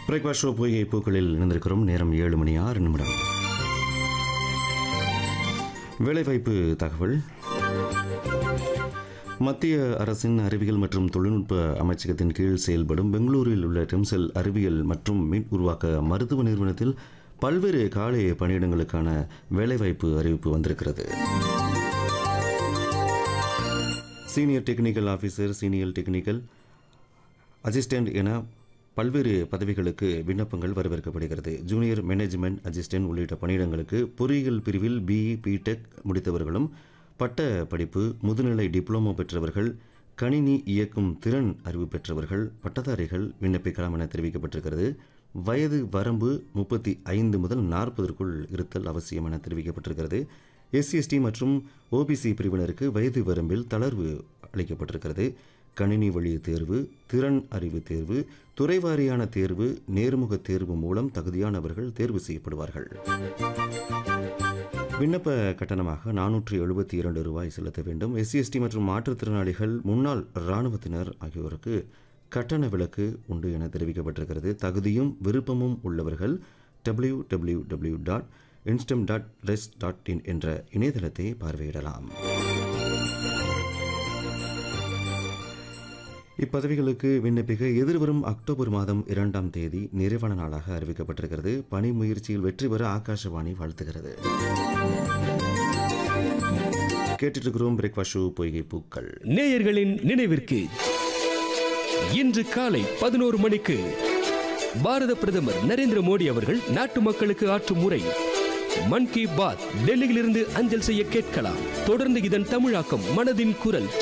breakfast show பொய்கை பூக்களில் இணைந்திருக்கிறோம் நேரம் ஏழு மணி ஆறு நிமிடம் வேலைவாய்ப்பு தகவல் மத்திய அரசின் அறிவியல் மற்றும் தொழில்நுட்ப அமைச்சகத்தின் கீழ் செயல்படும் பெங்களூரில் உள்ள டெம்செல் அறிவியல் மற்றும் மீன் உருவாக்க மருத்துவ நிறுவனத்தில் பல்வேறு காலை பணியிடங்களுக்கான வேலைவாய்ப்பு அறிவிப்பு வந்திருக்கிறது senior technical officer senior technical assistant என பல்வேறு பதவிகளுக்கு விண்ணப்பங்கள் வரவேற்கப்படுகிறது ஜூனியர் மேனேஜ்மெண்ட் அசிஸ்டன்ட் உள்ளிட்ட பணியிடங்களுக்கு பொறியியல் பிரிவில் பிஇ பிடெக் முடித்தவர்களும் பட்ட படிப்பு முதுநிலை டிப்ளமோ பெற்றவர்கள் கணினி இயக்கும் திறன் அறிவு பெற்றவர்கள் பட்டதாரிகள் விண்ணப்பிக்கலாம் என தெரிவிக்கப்பட்டிருக்கிறது வயது வரம்பு முப்பத்தி ஐந்து முதல் நாற்பதற்குள் இருத்தல் அவசியம் என தெரிவிக்கப்பட்டிருக்கிறது எஸ்சிஎஸ்டி மற்றும் ஓபிசி பிரிவினருக்கு வயது வரம்பில் தளர்வு அளிக்கப்பட்டிருக்கிறது கணினி வழி தேர்வு திறன் அறிவு தேர்வு துறைவாரியான தேர்வு நேர்முக தேர்வு மூலம் தகுதியானவர்கள் தேர்வு செய்யப்படுவார்கள் விண்ணப்ப கட்டணமாக நானூற்றி எழுபத்தி இரண்டு ரூபாய் செலுத்த வேண்டும் எஸ்சிஎஸ்டி மற்றும் மாற்றுத்திறனாளிகள் முன்னாள் இராணுவத்தினர் ஆகியோருக்கு கட்டண விலக்கு உண்டு என தெரிவிக்கப்பட்டிருக்கிறது தகுதியும் விருப்பமும் உள்ளவர்கள் W W W dot instem dot res dot in என்ற இணையதளத்தை பார்வையிடலாம் இப்பதவிகளுக்கு விண்ணப்பிக்க எதிர்வரும் அக்டோபர் மாதம் இரண்டாம் தேதி நிறைவான நாளாக அறிவிக்கப்பட்டிருக்கிறது பணி முயற்சியில் வெற்றி பெற ஆகாஷவாணி வாழ்த்துகிறது கேட்டுட்டு இருக்கிறோம் பிரேக்ஃபாஸ்ட் ஷோ பொய்கை பூக்கள் நேயர்களின் நினைவிற்கு இன்று காலை பதினோரு மணிக்கு பாரத பிரதமர் நரேந்திர மோடி அவர்கள் நாட்டு மக்களுக்கு ஆற்றும் உரை மன் கி பாத் டெல்லியிலிருந்து அஞ்சல் செய்ய கேட்கலாம் தொடர்ந்து இதன் தமிழாக்கம் மனதின் குரல்